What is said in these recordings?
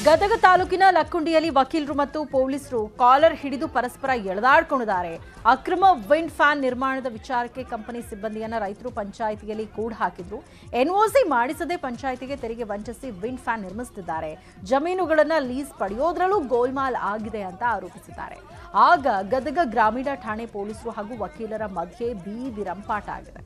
ಗದಗ ತಾಲೂಕಿನ ಲಕ್ಕುಂಡಿಯಲ್ಲಿ ವಕೀಲರು ಮತ್ತು ಪೊಲೀಸರು ಕಾಲರ್ ಹಿಡಿದು ಪರಸ್ಪರ ಎಳೆದಾಡ್ಕೊಂಡಿದ್ದಾರೆ ಅಕ್ರಮ ವಿಂಡ್ ಫ್ಯಾನ್ ನಿರ್ಮಾಣದ ವಿಚಾರಕ್ಕೆ ಕಂಪನಿ ಸಿಬ್ಬಂದಿಯನ್ನ ರೈತರು ಪಂಚಾಯಿತಿಯಲ್ಲಿ ಕೂಡ ಹಾಕಿದ್ರು ಎನ್ಒಸಿ ಮಾಡಿಸದೆ ಪಂಚಾಯಿತಿಗೆ ತೆರಿಗೆ ವಂಚಿಸಿ ವಿಂಡ್ ಫ್ಯಾನ್ ನಿರ್ಮಿಸುತ್ತಿದ್ದಾರೆ ಜಮೀನುಗಳನ್ನ ಲೀಸ್ ಪಡೆಯೋದ್ರಲ್ಲೂ ಗೋಲ್ಮಾಲ್ ಆಗಿದೆ ಅಂತ ಆರೋಪಿಸಿದ್ದಾರೆ ಆಗ ಗದಗ ಗ್ರಾಮೀಣ ಠಾಣೆ ಪೊಲೀಸರು ಹಾಗೂ ವಕೀಲರ ಮಧ್ಯೆ ಬೀದಿ ರಂಪಾಟ ಆಗಿದೆ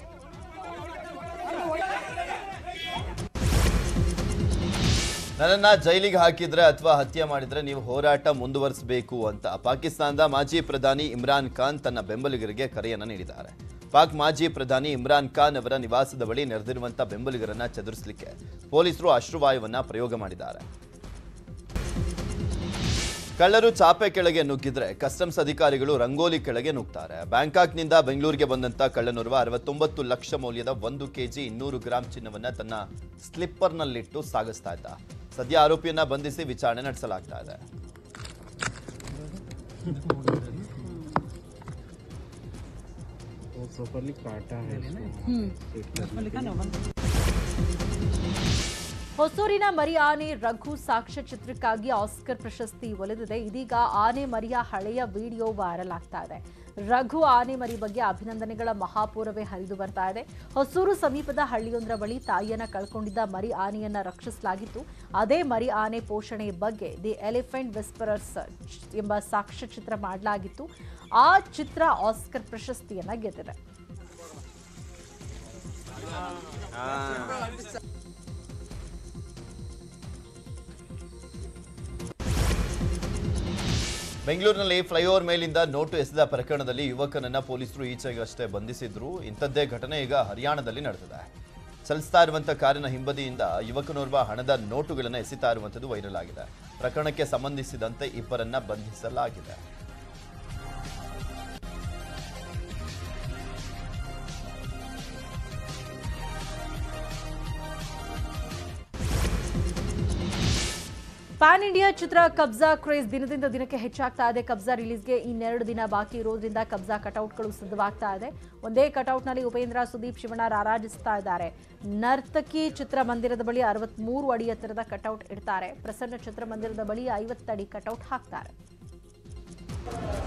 ನನ್ನನ್ನ ಜೈಲಿಗೆ ಹಾಕಿದ್ರೆ ಅಥವಾ ಹತ್ಯೆ ಮಾಡಿದ್ರೆ ನೀವು ಹೋರಾಟ ಮುಂದುವರಿಸಬೇಕು ಅಂತ ಪಾಕಿಸ್ತಾನದ ಮಾಜಿ ಪ್ರಧಾನಿ ಇಮ್ರಾನ್ ಖಾನ್ ತನ್ನ ಬೆಂಬಲಿಗರಿಗೆ ಕರೆಯನ್ನ ನೀಡಿದ್ದಾರೆ ಪಾಕ್ ಮಾಜಿ ಪ್ರಧಾನಿ ಇಮ್ರಾನ್ ಖಾನ್ ಅವರ ನಿವಾಸದ ಬಳಿ ನೆರೆದಿರುವಂತ ಬೆಂಬಲಿಗರನ್ನ ಚದುರಿಸಲಿಕ್ಕೆ ಪೊಲೀಸರು ಅಶ್ರುವಾಯುವನ್ನ ಪ್ರಯೋಗ ಮಾಡಿದ್ದಾರೆ ಕಳ್ಳರು ಚಾಪೆ ಕೆಳಗೆ ನುಗ್ಗಿದ್ರೆ ಕಸ್ಟಮ್ಸ್ ಅಧಿಕಾರಿಗಳು ರಂಗೋಲಿ ಕೆಳಗೆ ನುಗ್ತಾರೆ ಬ್ಯಾಂಕಾಕ್ನಿಂದ ಬೆಂಗಳೂರಿಗೆ ಬಂದಂತ ಕಳ್ಳನೋರ್ವ ಅರವತ್ತೊಂಬತ್ತು ಲಕ್ಷ ಮೌಲ್ಯದ ಒಂದು ಕೆಜಿ ಇನ್ನೂರು ಗ್ರಾಂ ಚಿನ್ನವನ್ನ ತನ್ನ ಸ್ಲಿಪ್ಪರ್ನಲ್ಲಿಟ್ಟು ಸಾಗಿಸ್ತಾ ಇದ್ದ ಸದ್ಯ ಆರೋಪಿಯನ್ನ ಬಂಧಿಸಿ ವಿಚಾರಣೆ ನಡೆಸಲಾಗ್ತಾ ಇದೆ वो प्रॉपरली काटा है इसको ಹೊಸೂರಿನ ಮರಿ ಆನೆ ರಘು ಸಾಕ್ಷ್ಯಚಿತ್ರಕ್ಕಾಗಿ ಆಸ್ಕರ್ ಪ್ರಶಸ್ತಿ ಒಲಿದಿದೆ ಇದೀಗ ಆನೆ ಮರಿಯ ಹಳೆಯ ವಿಡಿಯೋ ವೈರಲ್ ಆಗ್ತಾ ಇದೆ ರಘು ಆನೆ ಮರಿ ಬಗ್ಗೆ ಅಭಿನಂದನೆಗಳ ಮಹಾಪೂರವೇ ಹರಿದು ಬರ್ತಾ ಇದೆ ಹೊಸೂರು ಸಮೀಪದ ಹಳ್ಳಿಯೊಂದರ ಬಳಿ ತಾಯಿಯನ್ನ ಕಳ್ಕೊಂಡಿದ್ದ ಮರಿ ಆನೆಯನ್ನ ರಕ್ಷಿಸಲಾಗಿತ್ತು ಅದೇ ಮರಿ ಆನೆ ಪೋಷಣೆ ಬಗ್ಗೆ ದಿ ಎಲಿಫೆಂಟ್ ವಿಸ್ಪರರ್ಸ್ ಎಂಬ ಸಾಕ್ಷ್ಯಚಿತ್ರ ಮಾಡಲಾಗಿತ್ತು ಆ ಚಿತ್ರ ಆಸ್ಕರ್ ಪ್ರಶಸ್ತಿಯನ್ನ ಗೆದ್ದಿದೆ ಬೆಂಗಳೂರಿನಲ್ಲಿ ಫ್ಲೈಓವರ್ ಮೇಲಿಂದ ನೋಟು ಎಸೆದ ಪ್ರಕರಣದಲ್ಲಿ ಯುವಕನನ್ನ ಪೊಲೀಸರು ಈಚೆಗಷ್ಟೇ ಬಂಧಿಸಿದ್ರು ಇಂಥದ್ದೇ ಘಟನೆ ಈಗ ಹರಿಯಾಣದಲ್ಲಿ ನಡೆದಿದೆ ಚಲಿಸ್ತಾ ಇರುವಂತ ಕಾರಿನ ಹಿಂಬದಿಯಿಂದ ಯುವಕನೋರ್ವ ಹಣದ ನೋಟುಗಳನ್ನು ಎಸಿತಾ ಇರುವಂಥದ್ದು ವೈರಲ್ ಆಗಿದೆ ಪ್ರಕರಣಕ್ಕೆ ಸಂಬಂಧಿಸಿದಂತೆ ಇಬ್ಬರನ್ನ ಬಂಧಿಸಲಾಗಿದೆ ಪ್ಯಾನ್ ಇಂಡಿಯಾ ಚಿತ್ರ ಕಬ್ಜಾ ಕ್ರೇಜ್ ದಿನದಿಂದ ದಿನಕ್ಕೆ ಹೆಚ್ಚಾಗ್ತಾ ಇದೆ ಕಬ್ಜಾ ರಿಲೀಸ್ಗೆ ಇನ್ನೆರಡು ದಿನ ಬಾಕಿ ಇರೋದ್ರಿಂದ ಕಬ್ಜಾ ಕಟೌಟ್ಗಳು ಸಿದ್ಧವಾಗ್ತಾ ಇದೆ ಒಂದೇ ಕಟೌಟ್ನಲ್ಲಿ ಉಪೇಂದ್ರ ಸುದೀಪ್ ಶಿವಣ್ಣ ರಾರಾಜಿಸ್ತಾ ಇದ್ದಾರೆ ನರ್ತಕಿ ಚಿತ್ರಮಂದಿರದ ಬಳಿ ಅರವತ್ಮೂರು ಅಡಿ ಎತ್ತರದ ಕಟೌಟ್ ಇಡ್ತಾರೆ ಪ್ರಸನ್ನ ಚಿತ್ರಮಂದಿರದ ಬಳಿ ಐವತ್ತಡಿ ಕಟೌಟ್ ಹಾಕ್ತಾರೆ